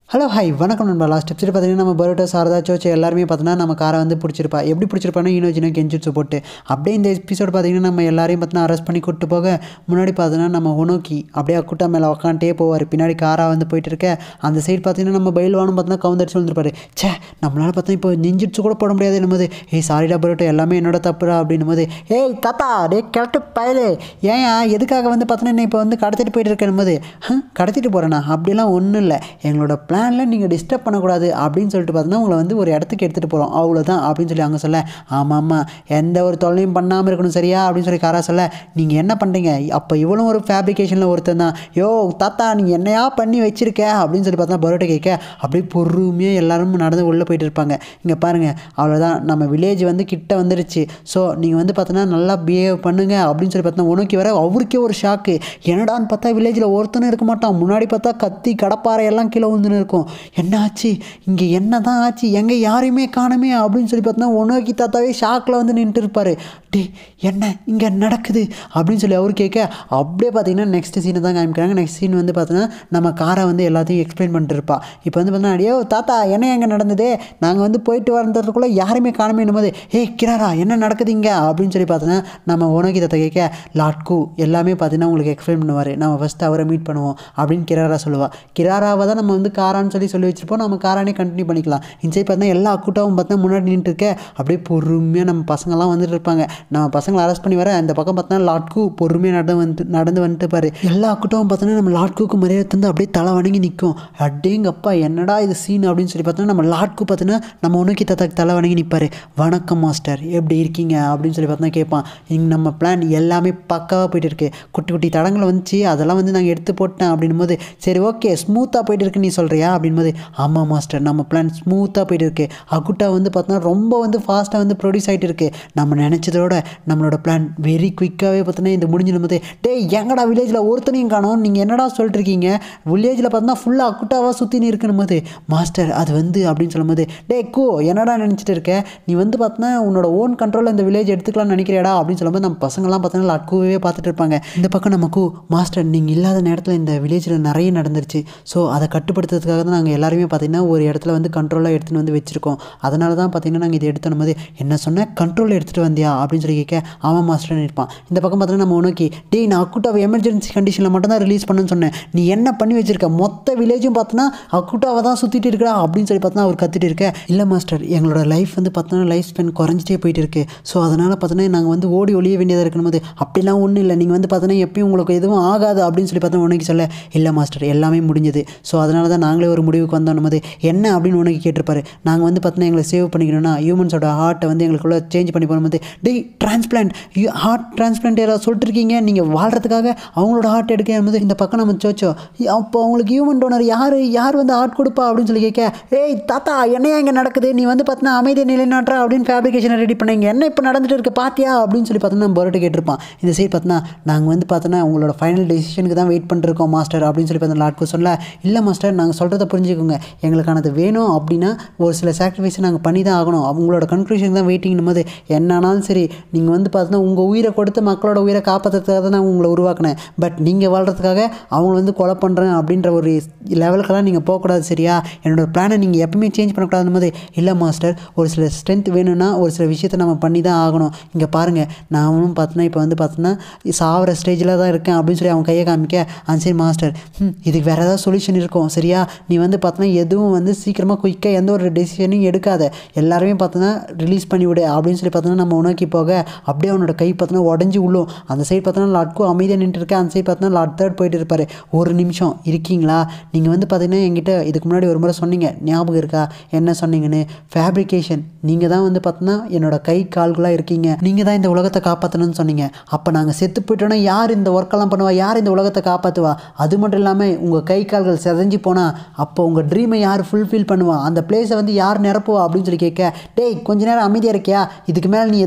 hello hi வணக்கம் நண்பா last episode பார்த்தீங்கன்னா நம்ம பரோட்டா சாரதா சோச்சு எல்லாருமே பார்த்தோன்னா நம்ம காரை வந்து பிடிச்சிருப்பா எப்படி பிடிச்சிருப்பானா ஈனோஜினோ கெஞ்சிட்ஸு போட்டு அப்படியே இந்த எபிசோட் பார்த்தீங்கன்னா நம்ம எல்லாரையும் பார்த்தீங்கன்னா அரெஸ்ட் பண்ணி கூட்டு போக முன்னாடி பார்த்தோன்னா நம்ம ஒனோக்கி அப்படியே அக்குட்டா மேலே உக்காண்டே போவார் பின்னாடி காராக வந்து போயிட்டு இருக்க அந்த சைடு பார்த்தீங்கன்னா நம்ம பயில்வானும் பார்த்தீங்கன்னா கவுந்தடிச்சு வந்துருப்பாரு ச்சே நம்மளால் பார்த்தா இப்போ நெஞ்சிட்ஸு கூட போட முடியாது என்னமோது ஏய் சாரிடா பரோட்டா எல்லாமே என்னோட தப்புடா அப்படின்னும் போது ஏய் தாத்தா டே கரெக்டு பயலே ஏன் எதுக்காக வந்து பார்த்தீங்கன்னா இப்போ வந்து கடத்திட்டு போயிட்டு இருக்கேன் போது கடத்திட்டு போகிறேண்ணா அப்படிலாம் ஒன்றும் இல்லை எங்களோட பிளானில் நீங்கள் டிஸ்டர்ப் பண்ணக்கூடாது அப்படின்னு சொல்லிட்டு பார்த்தீங்கன்னா உங்களை வந்து ஒரு இடத்துக்கு எடுத்துகிட்டு போகிறோம் அவ்வளோதான் அப்படின்னு சொல்லி அங்கே சொல்ல ஆமாம் ஆமாம் எந்த ஒரு தொல்லையும் பண்ணாமல் இருக்கணும் சரியா அப்படின்னு சொல்லி காரா சொல்ல நீங்கள் என்ன பண்ணுறீங்க அப்போ இவ்வளோ ஒரு ஃபேப்ரிகேஷனில் ஒருத்தன் தான் யோ தாத்தா நீங்கள் என்னையா பண்ணி வச்சிருக்க அப்படின்னு சொல்லி பார்த்தா பரோட்டா கேட்க அப்படியே பொறுமையாக எல்லாரும் நடந்து உள்ளே போயிட்டு இருப்பாங்க இங்கே பாருங்கள் அவ்வளோதான் நம்ம வில்லேஜ் வந்து கிட்ட வந்துடுச்சு ஸோ நீங்கள் வந்து பார்த்தோன்னா நல்லா பிஹேவ் பண்ணுங்க அப்படின்னு சொல்லி பார்த்தா உனக்கு வர அவருக்கே ஒரு ஷாக்கு என்னடான்னு பார்த்தா வில்லேஜில் ஒருத்தனும் இருக்க மாட்டான் முன்னாடி பார்த்தா கத்தி கடப்பாறை எல்லாம் கீழே வந்துன்னு இருக்கும் என்ன ஆச்சு இங்கே என்ன தான் ஆச்சு எங்கே யாரையுமே காணுமே அப்படின்னு சொல்லி பார்த்தோன்னா உனக்கு தாத்தாவே ஷாக்கில் வந்து நின்றுட்டு இருப்பார் டே என்ன இங்கே நடக்குது அப்படின்னு சொல்லி அவர் கேட்க அப்படியே பார்த்தீங்கன்னா நெக்ஸ்ட் சீனை தான் காமிக்கிறாங்க நெக்ஸ்ட் சீன் வந்து பார்த்தோன்னா நம்ம காரை வந்து எல்லாத்தையும் எக்ஸ்பிளைன் பண்ணிட்டு இருப்பா இப்போ வந்து பார்த்தோன்னா அடியோ தாத்தா என்ன எங்கே நடந்தது நாங்கள் வந்து போயிட்டு வரதுக்குள்ளே யாருமே காணுமே என்னும்போது ஏய் கிராரா என்ன நடக்குது இங்கே அப்படின்னு சொல்லி பார்த்தோன்னா நம்ம உனக்கு தாத்தா கேட்க லாட்கு எல்லாமே பார்த்தீங்கன்னா உங்களுக்கு எக்ஸ்பிளைன் பண்ணுவார் நம்ம ஃபஸ்ட்டு அவரை மீட் பண்ணுவோம் அப்படின்னு கிராரா சொல்லுவாள் கிராராவை தான் நம்ம வந்து காரான்னு சொல்லி சொல்லி வச்சிருப்போம் நம்ம காரானே கண்டினியூ பண்ணிக்கலாம் இந்த சைடு பார்த்தா எல்லா கூட்டமும் பார்த்தா முன்னாடி நின்றுட்டு இருக்க அப்படியே பொறுமையாக நம்ம பசங்கள்லாம் வந்துட்டு இருப்பாங்க நம்ம பசங்களை அரெஸ்ட் பண்ணி வர அந்த பக்கம் பார்த்தா லாட்கு பொறுமையாக நடந்து வந்து நடந்து வந்துட்டு பாரு எல்லா கூட்டமும் பார்த்தோன்னா நம்ம லாட்குக்கு மரியாதை தந்து அப்படியே தலை வணங்கி நிற்கும் அடேங்கப்பா என்னடா இது சீன் அப்படின்னு சொல்லி பார்த்தோன்னா நம்ம லாட்கு பார்த்தோன்னா நம்ம உனக்கு தாத்தாக்கு தலை வணங்கி நிற்பாரு வணக்கம் மாஸ்டர் எப்படி இருக்கீங்க அப்படின்னு சொல்லி பார்த்தா கேட்பான் இங்கே நம்ம பிளான் எல்லாமே பக்காவாக போயிட்டு இருக்கு குட்டி குட்டி தடங்கள் வந்துச்சு அதெல்லாம் வந்து நாங்கள் எடுத்து போட்டேன் அப்படின்னும் போது சரி ஓகே ஸ்மூத்தாக போயிட்டு இருக்கு நீ சொல்கிறியா அப்படின்போது ஆமாம் மாஸ்டர் நம்ம பிளான் ஸ்மூத்தாக போயிட்டு இருக்கு அகுட்டா வந்து பார்த்தோன்னா ரொம்ப வந்து ஃபாஸ்ட்டாக வந்து ப்ரொடியூஸ் ஆகிட்டு இருக்கு நம்ம நினச்சதோட நம்மளோட பிளான் வெரி குயிக்காகவே பார்த்தோன்னா இது முடிஞ்சிடும் போது டேய் எங்கடா வில்லேஜில் ஒருத்தனையும் காணோம் நீங்கள் என்னடா சொல்லிட்டு இருக்கீங்க வில்லேஜில் பார்த்தோன்னா ஃபுல்லாக அக்குட்டாவாக சுற்றின்னு இருக்கணும் போது மாஸ்டர் அது வந்து அப்படின்னு சொல்லும்போது டே கோ என்னடா நினச்சிட்டு இருக்க நீ வந்து பார்த்தோன்னா உன்னோட ஓன் கண்ட்ரோலில் இந்த வில்லேஜ் எடுத்துக்கலாம்னு நினைக்கிறியாடா அப்படின்னு சொல்லும்போது நம்ம பசங்கள்லாம் பார்த்தோன்னா லட்குவே பார்த்துட்டு இருப்பாங்க இந்த பக்கம் நமக்கு மாஸ்டர் நீங்கள் இல்லாத நேரத்தில் இந்த வில்லேஜில் நிறைய நடந்துருச்சு ஸோ அதை கட்டுப்படுத்துறதுக்காக தான் நாங்கள் எல்லாருமே பார்த்தீங்கன்னா ஒரு இடத்துல வந்து கண்ட்ரோலாக எடுத்துகிட்டு வந்து வச்சுருக்கோம் அதனால தான் பார்த்தீங்கன்னா நாங்கள் இதை எடுத்தோம் போது என்ன சொன்ன கண்ட்ரோல் எடுத்துகிட்டு வந்தியா அப்படின்னு சொல்லி கேட்க ஆமாம் மாஸ்டர்னு இருப்பான் இந்த பக்கம் பார்த்தீங்கன்னா நம்ம உனக்கு டேய் நான் அக்குட்டாவை எமர்ஜென்சி கண்டிஷனில் மட்டும் தான் ரிலீஸ் பண்ணுன்னு சொன்னேன் நீ என்ன பண்ணி வச்சிருக்க மொத்த வில்லேஜும் பார்த்தோன்னா அக்குட்டாவை தான் சுற்றிட்டு இருக்கா அப்படின்னு சொல்லி பார்த்தா அவர் கத்திட்டு இருக்க இல்லை மாஸ்டர் எங்களோட லைஃப் வந்து பார்த்தோன்னா லைஃப் ஸ்பென் குறைஞ்சிட்டே போயிட்டு இருக்கு ஸோ அதனால் பார்த்தோன்னா நாங்கள் வந்து ஓடி ஒளிய வேண்டியதாக இருக்கணும் போது அப்படிலாம் ஒன்றும் இல்லை நீங்கள் வந்து பார்த்தோன்னா எப்பயும் உங்களுக்கு எதுவும் ஆகாது அப்படின்னு சொல்லி பார்த்தா உனக்கு சொல்ல இல்லை மாஸ்டர் எல்லாமே முடிஞ்சது ஸோ அதனால தான் நாங்களே ஒரு முடிவுக்கு வந்தோம் போது என்ன அப்படின்னு உனக்கு கேட்டிருப்பாரு நாங்கள் வந்து பார்த்தோன்னா எங்களை சேவ் பண்ணிக்கணும்னா ஹியூமன்ஸோட ஹார்ட்டை வந்து எங்களுக்குள்ள சேஞ்ச் பண்ணி போகும்போது டேய் டிரான்ஸ்பிளான்ட் ஹார்ட் டிரான்ஸ்பிளான்ட் யாராவது சொல்லிட்டு இருக்கீங்க நீங்கள் வாழ்கிறதுக்காக அவங்களோட ஹார்ட் எடுக்க போது இந்த பக்கம் நம்ம சோச்சோ அப்போ அவங்களுக்கு ஹியூமன் டோனர் யார் யார் வந்து ஹார்ட் கொடுப்பா அப்படின்னு சொல்லி கேட்க ஏய் தாத்தா என்னையா இங்கே நடக்குது நீ வந்து பார்த்தீங்கன்னா அமைதியை நிலைநாட்டுற அப்படின்னு ஃபேப்ரிகேஷனை ரெடி பண்ணீங்க என்ன இப்போ நடந்துட்டு இருக்கு பாத்தியா அப்படின்னு சொல்லி பார்த்தோன்னா பரோட்டை கேட்டிருப்பான் இந்த சைடு பார்த்தோன்னா நாங்கள் வந்து பார்த்தோன்னா உங்களோட ஃபைனல் டெசிஷனுக்கு தான் வெயிட் பண்ணிருக்கோம் மாஸ்டர் அப்படின்னு சொல்லி பார்த்தா லாட்கு சொல்ல இல்லை மாஸ்டர் நாங்கள் சொல்கிறத புரிஞ்சுக்கோங்க எங்களுக்கானது வேணும் அப்படின்னா ஒரு சில சாக்ரிஃபைஸை நாங்கள் பண்ணி தான் ஆகணும் அவங்களோட கன்க்ளூஷன் தான் வெயிட்டிங்னும் போது என்னானாலும் சரி நீங்கள் வந்து பார்த்தோன்னா உங்கள் உயிரை கொடுத்து மக்களோட உயிரை காப்பாற்றுறதுக்காக தான் நான் உங்களை உருவாக்கினேன் பட் நீங்கள் வாழ்கிறதுக்காக அவங்கள வந்து கொலை பண்ணுறேன் அப்படின்ற ஒரு லெவலுக்கெல்லாம் நீங்கள் போகக்கூடாது சரியா என்னோட பிளானை நீங்கள் எப்பவுமே சேஞ்ச் பண்ணக்கூடாது போது இல்லை மாஸ்டர் ஒரு சில ஸ்ட்ரென்த் வேணும்னா ஒரு சில விஷயத்தை நம்ம பண்ணி தான் ஆகணும் இங்கே பாருங்கள் நானும் பார்த்தோன்னா இப்போ வந்து பார்த்தோன்னா சாவர ஸ்டேஜில் தான் இருக்கேன் அப்படின்னு சொல்லி அவன் கையை காமிக்க ஆ சரி மாஸ்டர் ம் இதுக்கு வேறு ஏதாவது சொல்யூஷன் இருக்கும் சரியா நீ வந்து பார்த்தோன்னா எதுவும் வந்து சீக்கிரமாக குயிக்காக எந்த ஒரு டெசிஷனையும் எடுக்காத எல்லாருமே பார்த்தோன்னா ரிலீஸ் பண்ணி விடு அப்படின்னு சொல்லி பார்த்தோன்னா நம்ம உனக்கி போக அப்படியே அவனோட கை பார்த்தோன்னா உடஞ்சி உள்ளும் அந்த சைடு பார்த்தோன்னா லாட்கோ அமைதியாக நின்று இருக்கேன் அந்த சைடு பார்த்தோன்னா லாட் தேர்ட் போயிட்டு இருப்பார் ஒரு நிமிஷம் இருக்கீங்களா நீங்கள் வந்து பார்த்தீங்கன்னா என்கிட்ட இதுக்கு முன்னாடி ஒரு முறை சொன்னீங்க ஞாபகம் இருக்கா என்ன சொன்னீங்கன்னு ஃபேப்ரிகேஷன் நீங்கள் தான் வந்து பார்த்தோன்னா என்னோட கை கால்களாக இருக்கீங்க நீங்கள் தான் இந்த உலகத்தை காப்பாற்றணும்னு சொன்னீங்க அப்போ நாங்கள் செத்து போயிட்டோன்னா யார் இந்த ஒர்க்கெல்லாம் பண்ணுவா யார் இந்த உலகத்தை காப்பாற்றுவா அது மட்டும் இல்லாமல் உங்கள் கை கால்கள் செதஞ்சு போனால் அப்போ உங்கள் ட்ரீமை யார் ஃபுல்ஃபில் பண்ணுவா அந்த பிளேஸை வந்து யார் நிரப்புவா அப்படின்னு சொல்லி கேட்க டேய் கொஞ்ச நேரம் அமைதியாக இருக்கியா இதுக்கு மேலே நீ எதுவும் பேசாத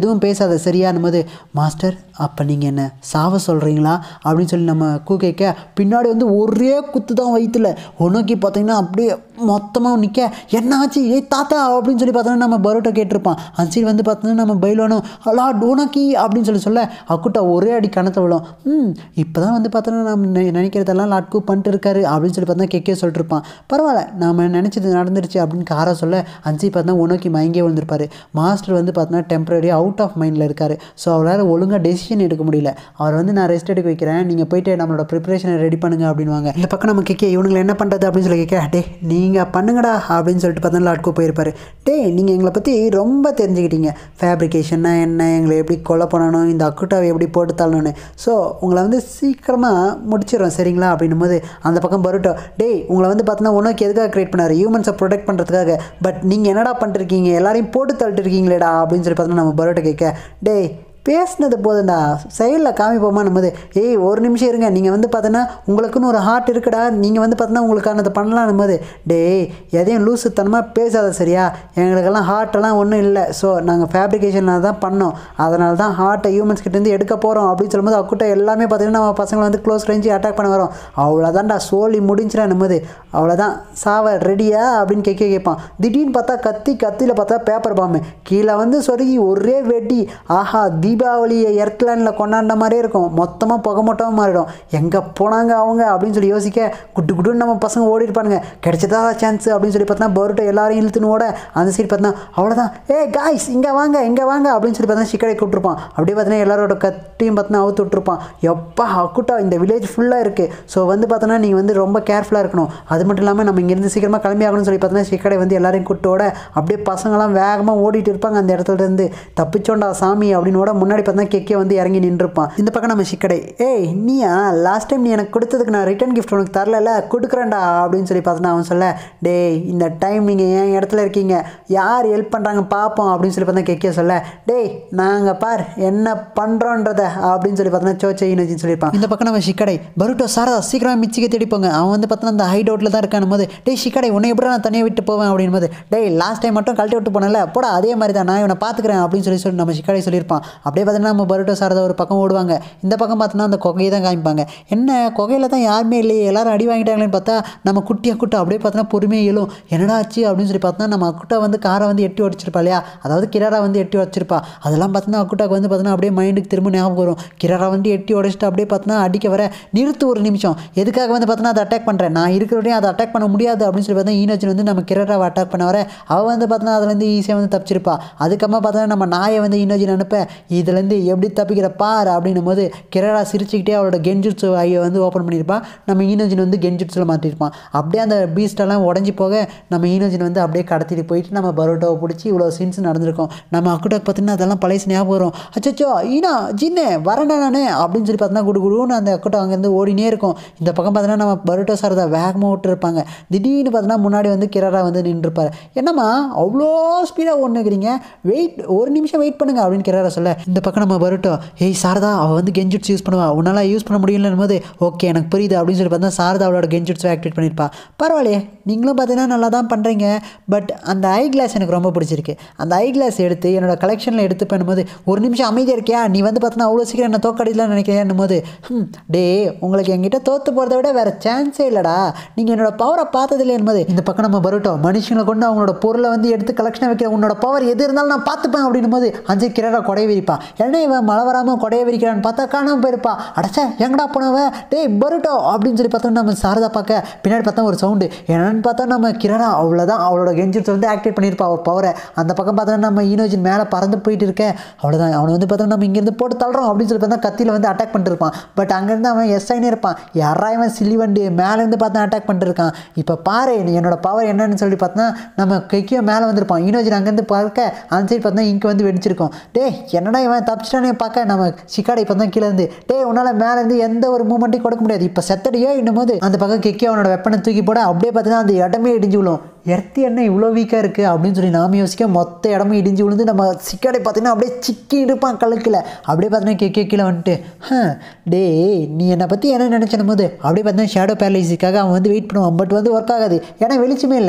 பேசாத சரியானும் போது மாஸ்டர் அப்போ நீங்கள் என்ன சாவ சொல்கிறீங்களா அப்படின்னு சொல்லி நம்ம கூ கேட்க பின்னாடி வந்து ஒரே குத்து தான் வயிற்றுல உனக்கு பார்த்தீங்கன்னா அப்படியே மொத்தமாக நிற்க என்னாச்சு ஏய் தாத்தா அப்படின்னு சொல்லி பார்த்தோன்னா நம்ம பரோட்டா கேட்டிருப்பான் அந்த சைடு வந்து பார்த்தோன்னா நம்ம பைலோனும் அலா டோனாக்கி அப்படின்னு சொல்லி சொல்ல அக்குட்டா ஒரே அடி கணத்தை விழும் ம் இப்போ தான் வந்து பார்த்தோன்னா நம்ம நெ- நினைக்கிறதெல்லாம் லாட்கு பண்ணிட்டு இருக்காரு அப்படின்னு சொல்லி பார்த்தா கேக்கே சொல்லிட்டு இருப்பான் பரவாயில்ல நாம நினச்சது நடந்துருச்சு அப்படின்னு காரா சொல்ல அஞ்சு பார்த்தா உனக்கு மயங்கே விழுந்திருப்பாரு மாஸ்டர் வந்து பார்த்தோன்னா டெம்பரரி அவுட் ஆஃப் மைண்டில் இருக்காரு ஸோ அவரால் ஒழுங்காக டெசிஷன் எடுக்க முடியல அவர் வந்து நான் ரெஸ்ட் எடுக்க வைக்கிறேன் நீங்கள் போயிட்டு நம்மளோட ப்ரிப்பரேஷனை ரெடி பண்ணுங்க அப்படின்வாங்க இந்த பக்கம் நம்ம கேட்க இவனுங்களை என்ன பண்ணுறது அப்படின்னு சொல்லி கேட்க டே நீங்கள் பண்ணுங்கடா அப்படின்னு சொல்லிட்டு பார்த்தா லாட்கோ போயிருப்பாரு டே நீங்கள் எங்களை பற்றி ரொம்ப தெரிஞ்சுக்கிட்டீங்க ஃபேப்ரிகேஷன்னா என்ன எங்களை எப்படி கொலை பண்ணணும் இந்த அக்குட்டாவை எப்படி போட்டு தள்ளணும்னு ஸோ உங்களை வந்து சீக்கிரமாக முடிச்சிடுறோம் சரிங்களா அப்படின்னும் போது அந்த பக்கம் பருட்டோ டேய் உங்களை வந்து பார்த்தோன்னா உனக்கு எதுக்காக க்ரியேட் பண்ணாரு ஹியூமன்ஸை ப்ரொடெக்ட் பண்ணுறதுக்காக பட் நீங்கள் என்னடா பண்ணிருக்கீங்க எல்லாரையும் போட்டு தள்ளிட்டு இருக்கீங்களேடா அப்படின்னு சொல்லி பார்த்தோன்னா நம்ம பரோட்டோ கேட்க டேய் பேசினது போதும்டா சைடில் காமிப்போமா நம்மது ஏய் ஒரு நிமிஷம் இருங்க நீங்கள் வந்து பார்த்தோன்னா உங்களுக்குன்னு ஒரு ஹார்ட் இருக்குடா நீங்கள் வந்து பார்த்தோன்னா உங்களுக்கானதை பண்ணலாம் நம்மது டேய் எதையும் லூசுத்தனமாக பேசாத சரியா எங்களுக்கெல்லாம் ஹார்ட்டெல்லாம் ஒன்றும் இல்லை ஸோ நாங்கள் ஃபேப்ரிகேஷனில் தான் பண்ணோம் அதனால தான் ஹார்ட்டை ஹியூமன்ஸ் கிட்டேருந்து எடுக்க போகிறோம் அப்படின்னு சொல்லும்போது அக்குட்டை எல்லாமே பார்த்தீங்கன்னா நம்ம பசங்களை வந்து க்ளோஸ் ரேஞ்சு அட்டாக் பண்ண வரோம் அவ்வளோதான்டா சோலி முடிஞ்சிடா நம்மது அவ்வளோதான் சாவ ரெடியா அப்படின்னு கேட்க கேட்பான் திடீர்னு பார்த்தா கத்தி கத்தியில் பார்த்தா பேப்பர் பாம்பு கீழே வந்து சொருகி ஒரே வெடி ஆஹா தீபாவளியை எர்த்லேண்டில் கொண்டாடின மாதிரியே இருக்கும் மொத்தமாக புகை மொட்டமாக மாறிடும் எங்கே போனாங்க அவங்க அப்படின்னு சொல்லி யோசிக்க குட்டு குட்டுன்னு நம்ம பசங்க ஓடி இருப்பானுங்க கிடைச்சதா சான்ஸ் அப்படின்னு சொல்லி பார்த்தா பரோட்டோ எல்லாரையும் இழுத்துன்னு ஓட அந்த சைடு பார்த்தா அவ்வளோதான் ஏ காய்ஸ் இங்கே வாங்க இங்கே வாங்க அப்படின்னு சொல்லி பார்த்தா சிக்கடை கூப்பிட்டுருப்பான் அப்படியே பார்த்தீங்கன்னா எல்லாரோட கட்டியும் பார்த்தா அவுத்து விட்டுருப்பான் எப்பா அக்குட்டா இந்த வில்லேஜ் ஃபுல்லாக இருக்குது ஸோ வந்து பார்த்தோன்னா நீங்கள் வந்து ரொம்ப கேர்ஃபுல்லாக இருக்கணும் அது மட்டும் இல்லாமல் நம்ம இங்கேருந்து சீக்கிரமாக கிளம்பி ஆகணும்னு சொல்லி பார்த்தோன்னா சிக்கடை வந்து எல்லாரையும் கூட்டோட அப்படியே பசங்களாம் வேகமாக ஓடிட்டு இருப்பாங்க அந்த இடத்துல இருந்து தப்பிச்சோண்டா சாமி அப்படின்னோட முன்னாடி பார்த்தா கெக்கே வந்து இறங்கி நின்றுப்பான் இந்த பக்கம் நம்ம சிக்கடை ஏய் நீயா லாஸ்ட் டைம் நீ எனக்கு கொடுத்ததுக்கு நான் ரிட்டர்ன் கிஃப்ட் உனக்கு தரல கொடுக்குறேன்டா அப்படின்னு சொல்லி பார்த்தோன்னா அவன் சொல்ல டேய் இந்த டைம் நீங்கள் என் இடத்துல இருக்கீங்க யார் ஹெல்ப் பண்ணுறாங்க பார்ப்போம் அப்படின்னு சொல்லி பார்த்தா கெக்கே சொல்ல டேய் நாங்கள் பார் என்ன பண்ணுறோன்றத அப்படின்னு சொல்லி பார்த்தோன்னா சோச்சை இனோச்சின்னு சொல்லியிருப்பான் இந்த பக்கம் நம்ம சிக்கடை பருட்டோ சாரதா சீக்கிரமாக மிச்சிக்க தேடிப்போங்க அவன் வந்து பார்த்தோன்னா அந்த ஹைட் அவுட்டில் தான் இருக்கான் போது டேய் சிக்கடை உன்னை எப்படி நான் தனியாக விட்டு போவேன் அப்படின் போது டேய் லாஸ்ட் டைம் மட்டும் கழட்டி விட்டு போனல போடா அதே மாதிரி தான் நான் இவனை பார்த்துக்கிறேன் அப்படின்னு சொல்லி சொல்லி நம்ம சிக்கடை சொல்லியிருப்பான் அப்படியே பார்த்தீங்கன்னா நம்ம பருட்டோ சாரதா ஒரு பக்கம் ஓடுவாங்க இந்த பக்கம் பார்த்தோன்னா அந்த குகையை தான் காமிப்பாங்க என்ன குகையில் தான் யாருமே இல்லையே எல்லாரும் அடி வாங்கிட்டாங்களேன்னு பார்த்தா நம்ம குட்டியா குட்டை அப்படியே பார்த்தோன்னா பொறுமையாக எழும் என்னடா ஆச்சு அப்படின்னு சொல்லி பார்த்தா நம்ம அக்குட்டா வந்து காரை வந்து எட்டி உடச்சிருப்பா இல்லையா அதாவது கிராரா வந்து எட்டி உடச்சிருப்பா அதெல்லாம் பார்த்தோன்னா அக்குட்டாக்கு வந்து பார்த்தோன்னா அப்படியே மைண்டுக்கு திரும்ப ஞாபகம் வரும் கிராரா வந்து எட்டி உடச்சிட்டு அப்படியே பார்த்தோன்னா அடிக்க வர நிறுத்து ஒரு நிமிஷம் எதுக்காக வந்து பார்த்தோன்னா அதை அட்டாக் பண்ணுறேன் நான் இருக்கிறவரையும் அதை அட்டாக் பண்ண முடியாது அப்படின்னு சொல்லி பார்த்தா ஈனோஜன் வந்து நம்ம கிராராவை அட்டாக் பண்ண வர அவள் வந்து பார்த்தோன்னா அதுலேருந்து ஈஸியாக வந்து தப்பிச்சிருப்பா அதுக்கப்புறமா பார்த்தோன்னா நம்ம நாயை வந்து ஈனோஜன் அனுப்ப இதுலேருந்து எப்படி தப்பிக்கிற பார் அப்படின்னும் போது கிரரா சிரிச்சுக்கிட்டே அவளோட கெஞ்சுட்ஸு ஐயை வந்து ஓப்பன் பண்ணியிருப்பான் நம்ம ஈனோஜின் வந்து கெஞ்சுட்ஸில் மாற்றிருப்பான் அப்படியே அந்த பீஸ்டெல்லாம் உடஞ்சி போக நம்ம ஈனோஜின் வந்து அப்படியே கடத்திட்டு போயிட்டு நம்ம பரோட்டாவை பிடிச்சி இவ்வளோ சீன்ஸ் நடந்திருக்கும் நம்ம அக்குட்டாக்கு பார்த்தீங்கன்னா அதெல்லாம் பழைய ஞாபகம் வரும் அச்சோ ஈனா ஜின்னு வரேன்டா நானே அப்படின்னு சொல்லி பார்த்தோன்னா குடு குடுன்னு அந்த அக்குட்டா அங்கேருந்து ஓடினே இருக்கும் இந்த பக்கம் பார்த்தோன்னா நம்ம பரோட்டா சாரதா வேகமாக விட்டுருப்பாங்க திடீர்னு பார்த்தோன்னா முன்னாடி வந்து கிரரா வந்து நின்றுருப்பார் என்னம்மா அவ்வளோ ஸ்பீடாக ஒன்றுக்கிறீங்க வெயிட் ஒரு நிமிஷம் வெயிட் பண்ணுங்க அப்படின்னு கிரரா சொல்ல இந்த பக்கம் நம்ம பரோட்டோ ஏய் சாரதா அவள் வந்து கெஞ்சுட்ஸ் யூஸ் பண்ணுவா உன்னால் யூஸ் பண்ண முடியலன்னும் போது ஓகே எனக்கு புரியுது அப்படின்னு சொல்லி பார்த்தா சாரதா அவளோட கெஞ்சுட்ஸை ஆக்டிவேட் பண்ணியிருப்பா பரவாயில்லையே நீங்களும் பார்த்தீங்கன்னா நல்லா தான் பண்ணுறீங்க பட் அந்த ஐ கிளாஸ் எனக்கு ரொம்ப பிடிச்சிருக்கு அந்த ஐ கிளாஸ் எடுத்து என்னோட கலெக்ஷனில் எடுத்து பண்ணும்போது ஒரு நிமிஷம் அமைதியாக இருக்கியா நீ வந்து பார்த்தீங்கன்னா அவ்வளோ சீக்கிரம் என்ன தோக்கடிலாம் நினைக்கிறேன் போது ம் டே உங்களுக்கு என்கிட்ட தோற்று போகிறத விட வேறு சான்ஸே இல்லைடா நீங்கள் என்னோட பவரை பார்த்ததில்லை என்பது இந்த பக்கம் நம்ம பரோட்டோம் மனுஷங்களை கொண்டு அவங்களோட பொருளை வந்து எடுத்து கலெக்ஷன் வைக்கிற உன்னோட பவர் எது இருந்தாலும் நான் பார்த்துப்பேன் அப்படின்னும் போது அஞ்சு கிரரா கொடைய விரிப்பா என்ன இவன் மழை வராமல் கொடைய விரிக்கிறான்னு பார்த்தா காணாம போயிருப்பா அடச்சா எங்கடா போனவன் டேய் பரோட்டோ அப்படின்னு சொல்லி பார்த்தா நம்ம சாரதா பார்க்க பின்னாடி பார்த்தா ஒரு சவுண்டு என்னன்னு பார்த்தா நம்ம கிரணா அவ்வளோதான் அவளோட கெஞ்சிட்ஸ் வந்து ஆக்டிவேட் பண்ணியிருப்பா அவள் பவரை அந்த பக்கம் பார்த்தோன்னா நம்ம ஈனோஜின் மேலே பறந்து போயிட்டு இருக்கேன் அவ்வளோதான் அவனை வந்து பார்த்தா நம்ம இங்கேருந்து போட்டு தள்ளுறோம் அப்படின்னு சொல்லி பார்த்தா கத்தியில் வந்து அட்டாக் பண்ணிருப்பான் பட் அங்கேருந்து அவன் எஸ் ஆகினே இருப்பான் யாரா இவன் சில்லி வண்டி மேலேருந்து பார்த்தா அட்டாக் பண்ணிருக்கான் இப்போ பாரு நீ என்னோட பவர் என்னன்னு சொல்லி பார்த்தா நம்ம கைக்கியோ மேலே வந்திருப்பான் ஈனோஜின் அங்கேருந்து பார்க்க அந்த சைடு பார்த்தா இங்கே வந்து வெடிச்சிருக்கோம் டேய் என்னடா இவன் தப்பிச்சிட்டானே பார்க்க நம்ம சிக்காடை இப்போ தான் கீழே இருந்து டேய் உன்னால் மேலே இருந்து எந்த ஒரு மூமெண்ட்டையும் கொடுக்க முடியாது இப்போ செத்தடியோ இன்னும் போது அந்த பக்கம் கெக்கி அவனோட வெப்பனை தூக்கி போட அப்படியே பார்த்தீங்கன்னா அந்த இடமே இடிஞ்சு விழும் எர்த்தி என்ன இவ்வளோ வீக்காக இருக்குது அப்படின்னு சொல்லி நாம யோசிக்க மொத்த இடமும் இடிஞ்சு விழுந்து நம்ம சிக்காடை பார்த்தீங்கன்னா அப்படியே சிக்கி இருப்பான் கழுக்கில் அப்படியே பார்த்தீங்கன்னா கெக்கே கீழே வந்துட்டு ஹ டேய் நீ என்னை பற்றி என்ன நினச்சனும் போது அப்படியே பார்த்தீங்கன்னா ஷேடோ பேரலைஸுக்காக அவன் வந்து வெயிட் பண்ணுவான் பட் வந்து ஒர்க் ஆகாது ஏன்னா வெளிச்சமே இல்லை